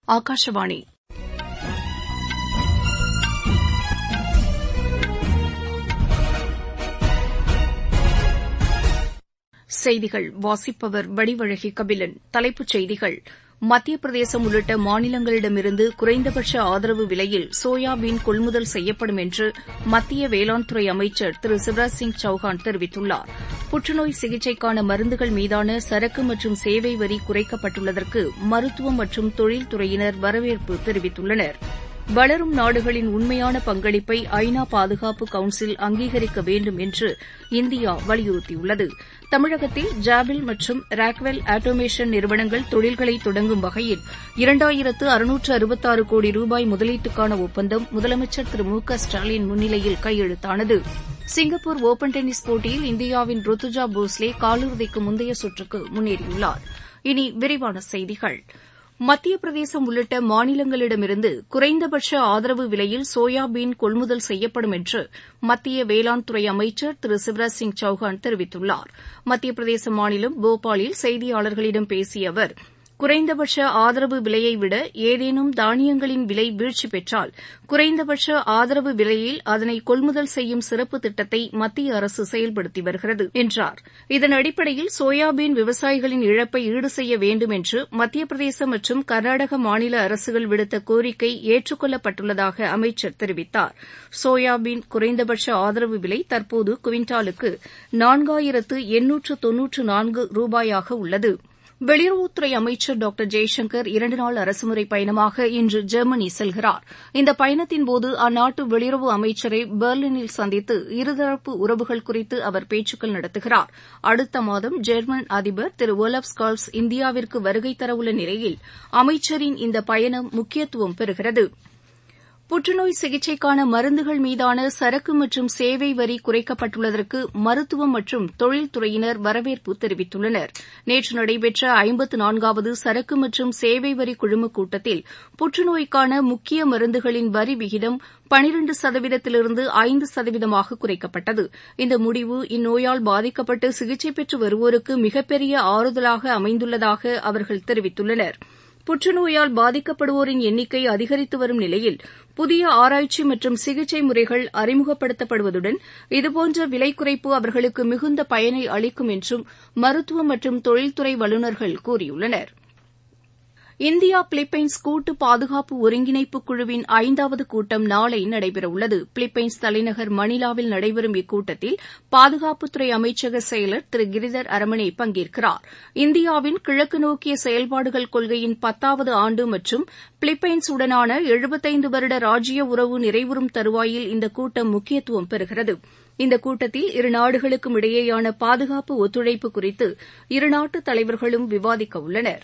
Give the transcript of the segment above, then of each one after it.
ஆகாஷவாணி செய்திகள் வாசிப்பவர் வடிவழகி கபிலன் தலைப்புச் செய்திகள் மத்திய பிரதேசம் உள்ளிட்ட மாநிலங்களிடமிருந்து குறைந்தபட்ச ஆதரவு விலையில் சோயாபீன் கொள்முதல் செய்யப்படும் என்று மத்திய வேளாண் துறை அமைச்சர் திரு சிவராஜ் சிங் சௌஹான் தெரிவித்துள்ளார் புற்றுநோய் சிகிச்சைக்கான மருந்துகள் மீதான சரக்கு மற்றும் சேவை வரி குறைக்கப்பட்டுள்ளதற்கு மருத்துவம் மற்றும் தொழில்துறையினர் வரவேற்பு தெரிவித்துள்ளனா் வளரும் நாடுகளின் உண்மையான பங்களிப்பை ஐநா பாதுகாப்பு கவுன்சில் அங்கீகரிக்க வேண்டும் என்று இந்தியா வலியுறுத்தியுள்ளது தமிழகத்தில் ஜாபில் மற்றும் ராக்வெல் ஆட்டோமேஷன் நிறுவனங்கள் தொழில்களை தொடங்கும் வகையில் இரண்டாயிரத்து அறுநூற்று அறுபத்தாறு கோடி ரூபாய் முதலீட்டுக்கான ஒப்பந்தம் முதலமைச்சர் திரு மு க ஸ்டாலின் முன்னிலையில் கையெழுத்தானது சிங்கப்பூர் ஒபன் டென்னிஸ் போட்டியில் இந்தியாவின் ருத்துஜா போஸ்லே காலிறுதிக்கு முந்தைய சுற்றுக்கு முன்னேறியுள்ளார் இனி விரிவான செய்திகள் மத்திய பிரதேசம் உள்ளிட்ட மாநிலங்களிடமிருந்து குறைந்தபட்ச ஆதரவு விலையில் சோயாபீன் கொள்முதல் செய்யப்படும் என்று மத்திய வேளாண் துறை அமைச்சர் திரு சிவராஜ் சிங் சௌஹான் தெரிவித்துள்ளார் மத்திய பிரதேச மாநிலம் போபாலில் செய்தியாளர்களிடம் பேசிய அவர் குறைந்தபட்ச ஆதரவு விலையை விட ஏதேனும் தானியங்களின் விலை வீழ்ச்சி பெற்றால் குறைந்தபட்ச ஆதரவு விலையில் அதனை கொள்முதல் செய்யும் சிறப்பு திட்டத்தை மத்திய அரசு செயல்படுத்தி வருகிறது என்றார் இதன் அடிப்படையில் சோயாபீன் விவசாயிகளின் இழப்பை ஈடு செய்ய வேண்டும் என்று மத்திய பிரதேச மற்றும் கர்நாடக மாநில அரசுகள் விடுத்த கோரிக்கை ஏற்றுக்கொள்ளப்பட்டுள்ளதாக அமைச்சர் தெரிவித்தார் சோயாபீன் குறைந்தபட்ச ஆதரவு விலை தற்போது குவிண்டாலுக்கு நான்காயிரத்து எண்ணூற்று தொன்னூற்று நான்கு ரூபாயாக உள்ளது வெளியுறவுத்துறை அமைச்சர் டாக்டர் ஜெய்சங்கர் இரண்டு நாள் அரசுமுறை பயணமாக இன்று ஜெர்மனி செல்கிறார் இந்த பயணத்தின்போது அந்நாட்டு வெளியுறவு அமைச்சரை பெர்லினில் சந்தித்து இருதரப்பு உறவுகள் குறித்து அவர் பேச்சுக்கள் நடத்துகிறார் அடுத்த மாதம் ஜெர்மன் அதிபர் திரு ஒலப் ஸ்கால்ஸ் இந்தியாவிற்கு வருகை தரவுள்ள நிலையில் அமைச்சரின் இந்த பயணம் முக்கியத்துவம் பெறுகிறது புற்றுநோய் சிகிச்சைக்கான மருந்துகள் மீதான சரக்கு மற்றும் சேவை வரி குறைக்கப்பட்டுள்ளதற்கு மருத்துவம் மற்றும் தொழில்துறையினர் வரவேற்பு தெரிவித்துள்ளனர் நேற்று நடைபெற்ற ஐம்பத்து நான்காவது சரக்கு மற்றும் சேவை வரி குழும கூட்டத்தில் புற்றுநோய்க்கான முக்கிய மருந்துகளின் வரி விகிதம் பனிரண்டு சதவீதத்திலிருந்து ஐந்து சதவீதமாக குறைக்கப்பட்டது இந்த முடிவு இந்நோயால் பாதிக்கப்பட்டு சிகிச்சை பெற்று வருவோருக்கு மிகப்பெரிய ஆறுதலாக அமைந்துள்ளதாக அவர்கள் தெரிவித்துள்ளனா் புற்றுநோயால் பாதிக்கப்படுவோரின் எண்ணிக்கை அதிகரித்து வரும் நிலையில் புதிய ஆராய்ச்சி மற்றும் சிகிச்சை முறைகள் அறிமுகப்படுத்தப்படுவதுடன் இதுபோன்ற விலை குறைப்பு அவர்களுக்கு மிகுந்த பயனை அளிக்கும் என்றும் மருத்துவ மற்றும் தொழில்துறை வல்லுநர்கள் கூறியுள்ளனா் இந்தியா பிலிப்பைன்ஸ் கூட்டு பாதுகாப்பு ஒருங்கிணைப்பு குழுவின் ஐந்தாவது கூட்டம் நாளை நடைபெறவுள்ளது பிலிப்பைன்ஸ் தலைநகர் மணிலாவில் நடைபெறும் இக்கூட்டத்தில் பாதுகாப்புத்துறை அமைச்சக செயலர் திரு கிரிதர் அரமனே பங்கேற்கிறார் இந்தியாவின் கிழக்கு நோக்கிய செயல்பாடுகள் கொள்கையின் பத்தாவது ஆண்டு மற்றும் பிலிப்பைன்ஸ் உடனான எழுபத்தைந்து வருட ராஜ்ய உறவு நிறைவுறும் தருவாயில் இந்த கூட்டம் முக்கியத்துவம் பெறுகிறது இந்த கூட்டத்தில் இரு நாடுகளுக்கும் இடையேயான பாதுகாப்பு ஒத்துழைப்பு குறித்து இருநாட்டு தலைவர்களும் விவாதிக்க உள்ளனா்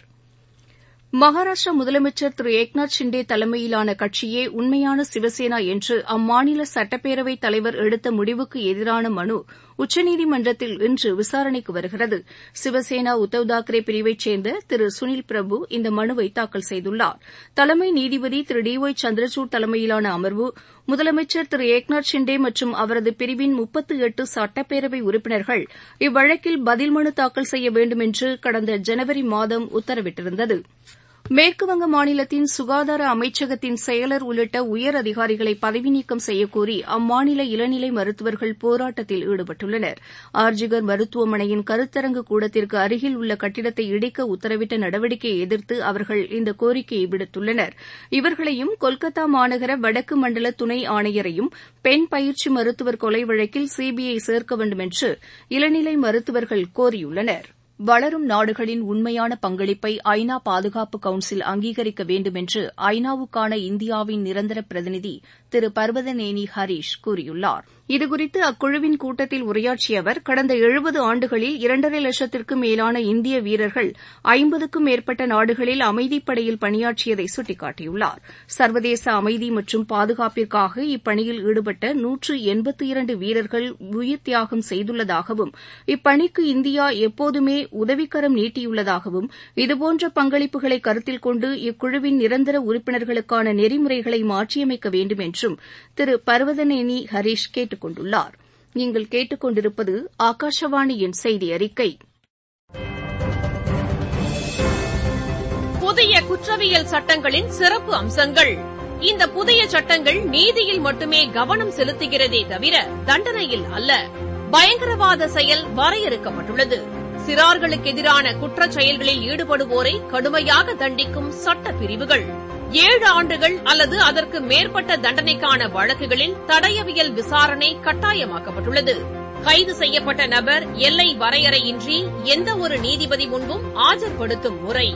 மகாராஷ்டிரா முதலமைச்சர் திரு ஏக்நாத் ஷிண்டே தலைமையிலான கட்சியே உண்மையான சிவசேனா என்று அம்மாநில சட்டப்பேரவைத் தலைவர் எடுத்த முடிவுக்கு எதிரான மனு உச்சநீதிமன்றத்தில் இன்று விசாரணைக்கு வருகிறது சிவசேனா உத்தவ் தாக்கரே பிரிவைச் சேர்ந்த திரு சுனில் பிரபு இந்த மனுவை தாக்கல் செய்துள்ளார் தலைமை நீதிபதி திரு டி ஒய் சந்திரசூட் தலைமையிலான அமர்வு முதலமைச்சர் திரு ஏக்நாத் ஷிண்டே மற்றும் அவரது பிரிவின் முப்பத்து எட்டு சட்டப்பேரவை உறுப்பினர்கள் இவ்வழக்கில் பதில் மனு தாக்கல் செய்ய வேண்டும் என்று கடந்த ஜனவரி மாதம் உத்தரவிட்டிருந்தது மேற்குவங்க மாநிலத்தின் சுகாதார அமைச்சகத்தின் செயலர் உள்ளிட்ட உயர் அதிகாரிகளை பதவி நீக்கம் செய்யக்கோரி அம்மாநில இளநிலை மருத்துவர்கள் போராட்டத்தில் ஈடுபட்டுள்ளனர் ஆர்ஜிகர் மருத்துவமனையின் கருத்தரங்கு கூடத்திற்கு அருகில் உள்ள கட்டிடத்தை இடிக்க உத்தரவிட்ட நடவடிக்கையை எதிர்த்து அவர்கள் இந்த கோரிக்கையை விடுத்துள்ளனர் இவர்களையும் கொல்கத்தா மாநகர வடக்கு மண்டல துணை ஆணையரையும் பெண் பயிற்சி மருத்துவர் கொலை வழக்கில் சிபிஐ சேர்க்க வேண்டும் என்று இளநிலை மருத்துவர்கள் கோரியுள்ளனா் வளரும் நாடுகளின் உண்மையான பங்களிப்பை ஐநா பாதுகாப்பு கவுன்சில் அங்கீகரிக்க வேண்டும் என்று ஐநாவுக்கான இந்தியாவின் நிரந்தர பிரதிநிதி திரு பர்வதநேனி ஹரீஷ் கூறியுள்ளார் இதுகுறித்து அக்குழுவின் கூட்டத்தில் உரையாற்றிய அவர் கடந்த எழுபது ஆண்டுகளில் இரண்டரை லட்சத்திற்கும் மேலான இந்திய வீரர்கள் ஐம்பதுக்கும் மேற்பட்ட நாடுகளில் அமைதிப்படையில் பணியாற்றியதை சுட்டிக்காட்டியுள்ளார் சர்வதேச அமைதி மற்றும் பாதுகாப்பிற்காக இப்பணியில் ஈடுபட்ட நூற்று எண்பத்தி இரண்டு வீரர்கள் உயிர் தியாகம் செய்துள்ளதாகவும் இப்பணிக்கு இந்தியா எப்போதுமே உதவிக்கரம் நீட்டியுள்ளதாகவும் இதுபோன்ற பங்களிப்புகளை கருத்தில் கொண்டு இக்குழுவின் நிரந்தர உறுப்பினர்களுக்கான நெறிமுறைகளை மாற்றியமைக்க வேண்டும் என்றும் திரு பர்வதநேனி ஹரீஷ் கேட்டுக் கொண்டுள்ளார் நீங்கள் கேட்டுக் கொண்டிருப்பது ஆகாஷவாணியின் செய்தி அறிக்கை புதிய குற்றவியல் சட்டங்களின் சிறப்பு அம்சங்கள் இந்த புதிய சட்டங்கள் நீதியில் மட்டுமே கவனம் செலுத்துகிறதே தவிர தண்டனையில் அல்ல பயங்கரவாத செயல் வரையறுக்கப்பட்டுள்ளது சிறார்களுக்கு எதிரான குற்றச் செயல்களில் ஈடுபடுவோரை கடுமையாக தண்டிக்கும் சட்ட பிரிவுகள் ஏழு ஆண்டுகள் அல்லது அதற்கு மேற்பட்ட தண்டனைக்கான வழக்குகளில் தடயவியல் விசாரணை கட்டாயமாக்கப்பட்டுள்ளது கைது செய்யப்பட்ட நபர் எல்லை வரையறையின்றி எந்த ஒரு நீதிபதி முன்பும் ஆஜர்படுத்தும் முறை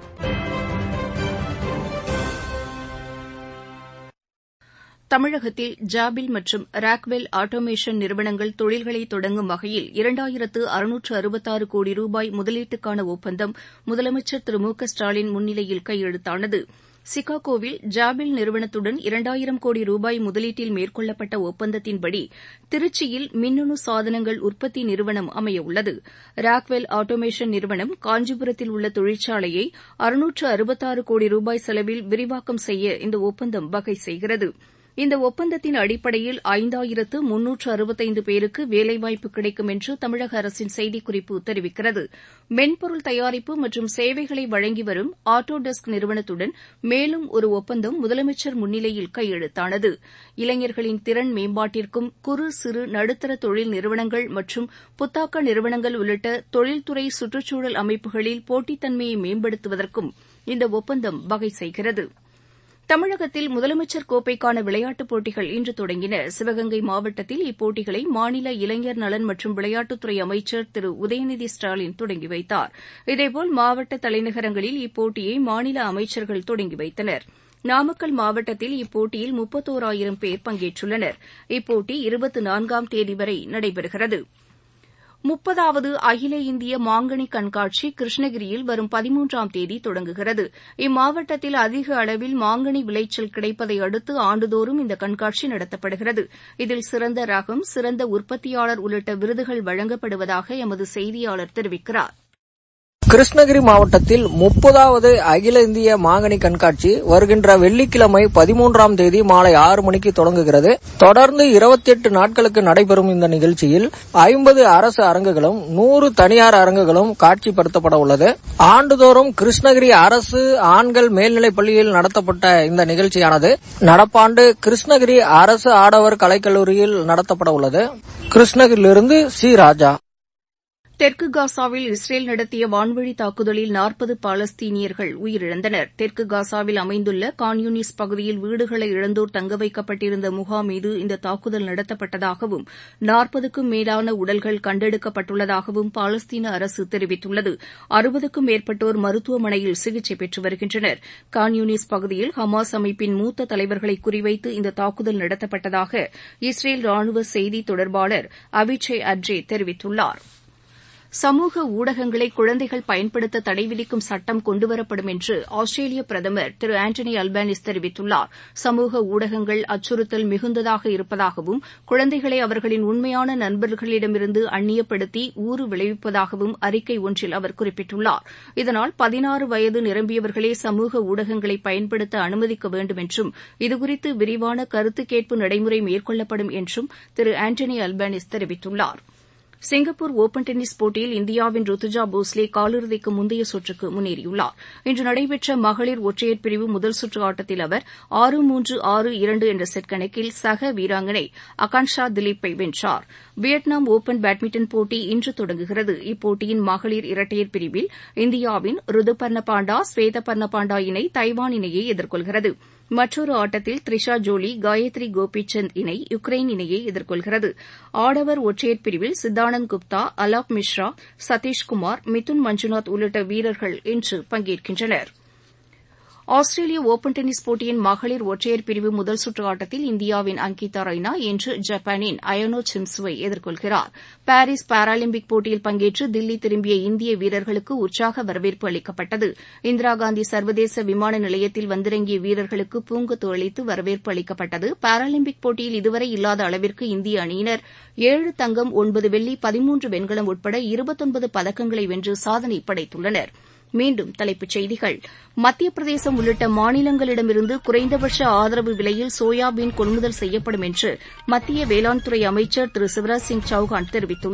தமிழகத்தில் ஜாபில் மற்றும் ராக்வெல் ஆட்டோமேஷன் நிறுவனங்கள் தொழில்களை தொடங்கும் வகையில் இரண்டாயிரத்து அறுநூற்று அறுபத்தாறு கோடி ரூபாய் முதலீட்டுக்கான ஒப்பந்தம் முதலமைச்சர் திரு மு க ஸ்டாலின் முன்னிலையில் கையெழுத்தானது சிகாகோவில் ஜாபில் நிறுவனத்துடன் இரண்டாயிரம் கோடி ரூபாய் முதலீட்டில் மேற்கொள்ளப்பட்ட ஒப்பந்தத்தின்படி திருச்சியில் மின்னணு சாதனங்கள் உற்பத்தி நிறுவனம் அமையவுள்ளது ராக்வெல் ஆட்டோமேஷன் நிறுவனம் காஞ்சிபுரத்தில் உள்ள தொழிற்சாலையை அறுநூற்று அறுபத்தாறு கோடி ரூபாய் செலவில் விரிவாக்கம் செய்ய இந்த ஒப்பந்தம் வகை செய்கிறது இந்த ஒப்பந்தத்தின் அடிப்படையில் ஐந்தாயிரத்து முன்னூற்று அறுபத்தைந்து பேருக்கு வேலைவாய்ப்பு கிடைக்கும் என்று தமிழக அரசின் செய்திக்குறிப்பு தெரிவிக்கிறது மென்பொருள் தயாரிப்பு மற்றும் சேவைகளை வழங்கி வரும் ஆட்டோடெஸ்க் நிறுவனத்துடன் மேலும் ஒரு ஒப்பந்தம் முதலமைச்சர் முன்னிலையில் கையெழுத்தானது இளைஞர்களின் திறன் மேம்பாட்டிற்கும் குறு சிறு நடுத்தர தொழில் நிறுவனங்கள் மற்றும் புத்தாக்க நிறுவனங்கள் உள்ளிட்ட தொழில்துறை சுற்றுச்சூழல் அமைப்புகளில் போட்டித்தன்மையை மேம்படுத்துவதற்கும் இந்த ஒப்பந்தம் வகை செய்கிறது தமிழகத்தில் முதலமைச்சர் கோப்பைக்கான விளையாட்டுப் போட்டிகள் இன்று தொடங்கின சிவகங்கை மாவட்டத்தில் இப்போட்டிகளை மாநில இளைஞர் நலன் மற்றும் விளையாட்டுத்துறை அமைச்சர் திரு உதயநிதி ஸ்டாலின் தொடங்கி வைத்தார் இதேபோல் மாவட்ட தலைநகரங்களில் இப்போட்டியை மாநில அமைச்சர்கள் தொடங்கி வைத்தனர் நாமக்கல் மாவட்டத்தில் இப்போட்டியில் முப்பத்தோராயிரம் பேர் பங்கேற்றுள்ளனர் இப்போட்டி இருபத்தி நான்காம் தேதி வரை நடைபெறுகிறது முப்பதாவது அகில இந்திய மாங்கனி கண்காட்சி கிருஷ்ணகிரியில் வரும் பதிமூன்றாம் தேதி தொடங்குகிறது இம்மாவட்டத்தில் அதிக அளவில் மாங்கனி விளைச்சல் கிடைப்பதை அடுத்து ஆண்டுதோறும் இந்த கண்காட்சி நடத்தப்படுகிறது இதில் சிறந்த ரகம் சிறந்த உற்பத்தியாளர் உள்ளிட்ட விருதுகள் வழங்கப்படுவதாக எமது செய்தியாளர் தெரிவிக்கிறார் கிருஷ்ணகிரி மாவட்டத்தில் முப்பதாவது அகில இந்திய மாங்கனி கண்காட்சி வருகின்ற வெள்ளிக்கிழமை பதிமூன்றாம் தேதி மாலை ஆறு மணிக்கு தொடங்குகிறது தொடர்ந்து இருபத்தி எட்டு நாட்களுக்கு நடைபெறும் இந்த நிகழ்ச்சியில் ஐம்பது அரசு அரங்குகளும் நூறு தனியார் அரங்குகளும் காட்சிப்படுத்தப்பட உள்ளது ஆண்டுதோறும் கிருஷ்ணகிரி அரசு ஆண்கள் மேல்நிலைப் பள்ளியில் நடத்தப்பட்ட இந்த நிகழ்ச்சியானது நடப்பாண்டு கிருஷ்ணகிரி அரசு ஆடவர் கலைக்கல்லூரியில் நடத்தப்பட உள்ளது கிருஷ்ணகிரியிலிருந்து சி ராஜா தெற்கு காசாவில் இஸ்ரேல் நடத்திய வான்வழி தாக்குதலில் நாற்பது பாலஸ்தீனியர்கள் உயிரிழந்தனர் தெற்கு காசாவில் அமைந்துள்ள கான்யூனிஸ் பகுதியில் வீடுகளை இழந்தோர் தங்க வைக்கப்பட்டிருந்த முகாம் மீது இந்த தாக்குதல் நடத்தப்பட்டதாகவும் நாற்பதுக்கும் மேலான உடல்கள் கண்டெடுக்கப்பட்டுள்ளதாகவும் பாலஸ்தீன அரசு தெரிவித்துள்ளது அறுபதுக்கும் மேற்பட்டோர் மருத்துவமனையில் சிகிச்சை பெற்று வருகின்றனர் கான்யூனிஸ் பகுதியில் ஹமாஸ் அமைப்பின் மூத்த தலைவர்களை குறிவைத்து இந்த தாக்குதல் நடத்தப்பட்டதாக இஸ்ரேல் ராணுவ செய்தி தொடர்பாளர் அவிச்சை அட்ரே தெரிவித்துள்ளாா் சமூக ஊடகங்களை குழந்தைகள் பயன்படுத்த தடை விதிக்கும் சட்டம் கொண்டுவரப்படும் என்று ஆஸ்திரேலிய பிரதமர் திரு ஆண்டனி அல்பானிஸ் தெரிவித்துள்ளார் சமூக ஊடகங்கள் அச்சுறுத்தல் மிகுந்ததாக இருப்பதாகவும் குழந்தைகளை அவர்களின் உண்மையான நண்பர்களிடமிருந்து அந்நியப்படுத்தி ஊறு விளைவிப்பதாகவும் அறிக்கை ஒன்றில் அவர் குறிப்பிட்டுள்ளார் இதனால் பதினாறு வயது நிரம்பியவர்களே சமூக ஊடகங்களை பயன்படுத்த அனுமதிக்க வேண்டும் என்றும் இதுகுறித்து விரிவான கருத்து கேட்பு நடைமுறை மேற்கொள்ளப்படும் என்றும் திரு ஆண்டனி அல்பானிஸ் தெரிவித்துள்ளாா் சிங்கப்பூர் ஒபன் டென்னிஸ் போட்டியில் இந்தியாவின் ருத்துஜா போஸ்லே காலிறுதிக்கு முந்தைய சுற்றுக்கு முன்னேறியுள்ளார் இன்று நடைபெற்ற மகளிர் ஒற்றையர் பிரிவு முதல் சுற்று ஆட்டத்தில் அவர் ஆறு மூன்று ஆறு இரண்டு என்ற செட் கணக்கில் சக வீராங்கனை அகான்ஷா திலீப்பை வென்றார் வியட்நாம் ஒபன் பேட்மிண்டன் போட்டி இன்று தொடங்குகிறது இப்போட்டியின் மகளிர் இரட்டையர் பிரிவில் இந்தியாவின் ருதுபர்ண பாண்டா ஸ்வேதபர்ண பாண்டா இணை தைவான் இணையை எதிர்கொள்கிறது மற்றொரு ஆட்டத்தில் த்ரிஷா ஜோலி காயத்ரி கோபிசந்த் இணை யுக்ரைன் இணையை எதிர்கொள்கிறது ஆடவர் ஒற்றையர் பிரிவில் சித்தானந்த் குப்தா அலாப் மிஸ்ரா சதீஷ்குமார் மிதுன் மஞ்சுநாத் உள்ளிட்ட வீரர்கள் இன்று பங்கேற்கின்றனா் ஆஸ்திரேலிய ஒபன் டென்னிஸ் போட்டியின் மகளிர் ஒற்றையர் பிரிவு முதல் சுற்று ஆட்டத்தில் இந்தியாவின் அங்கிதா ரெய்னா இன்று ஜப்பானின் அயனோ சிம்சுவை எதிர்கொள்கிறார் பாரிஸ் பாராலிம்பிக் போட்டியில் பங்கேற்று தில்லி திரும்பிய இந்திய வீரர்களுக்கு உற்சாக வரவேற்பு அளிக்கப்பட்டது இந்திரா காந்தி சர்வதேச விமான நிலையத்தில் வந்திறங்கிய வீரர்களுக்கு பூங்கொத்து அளித்து வரவேற்பு அளிக்கப்பட்டது பாராலிம்பிக் போட்டியில் இதுவரை இல்லாத அளவிற்கு இந்திய அணியினர் ஏழு தங்கம் ஒன்பது வெள்ளி பதிமூன்று வெண்கலம் உட்பட இருபத்தொன்பது பதக்கங்களை வென்று சாதனை படைத்துள்ளனா் மீண்டும் தலைப்புச் செய்திகள் மத்திய பிரதேசம் உள்ளிட்ட மாநிலங்களிடமிருந்து குறைந்தபட்ச ஆதரவு விலையில் சோயாபீன் கொள்முதல் செய்யப்படும் என்று மத்திய வேளாண் துறை அமைச்சர் திரு சிவராஜ் சிங் சௌஹான் தெரிவித்துள்ளார்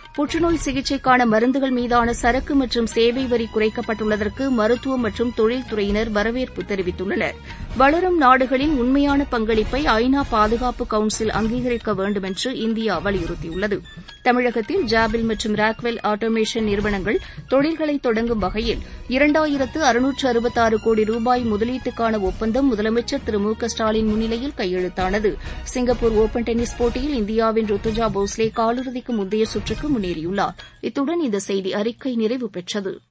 புற்றுநோய் சிகிச்சைக்கான மருந்துகள் மீதான சரக்கு மற்றும் சேவை வரி குறைக்கப்பட்டுள்ளதற்கு மருத்துவ மற்றும் தொழில்துறையினர் வரவேற்பு தெரிவித்துள்ளனர் வளரும் நாடுகளின் உண்மையான பங்களிப்பை ஐநா பாதுகாப்பு கவுன்சில் அங்கீகரிக்க வேண்டும் என்று இந்தியா வலியுறுத்தியுள்ளது தமிழகத்தில் ஜாபில் மற்றும் ராக்வெல் ஆட்டோமேஷன் நிறுவனங்கள் தொழில்களை தொடங்கும் வகையில் இரண்டாயிரத்து அறுநூற்று அறுபத்தாறு கோடி ரூபாய் முதலீட்டுக்கான ஒப்பந்தம் முதலமைச்சர் திரு மு க ஸ்டாலின் முன்னிலையில் கையெழுத்தானது சிங்கப்பூர் ஒபன் டென்னிஸ் போட்டியில் இந்தியாவின் ருத்துஜா போஸ்லே காலிறுதிக்கு முந்தைய சுற்றுக்கு முன்னேறியுள்ளார் இத்துடன் இந்த செய்தி அறிக்கை நிறைவு பெற்றது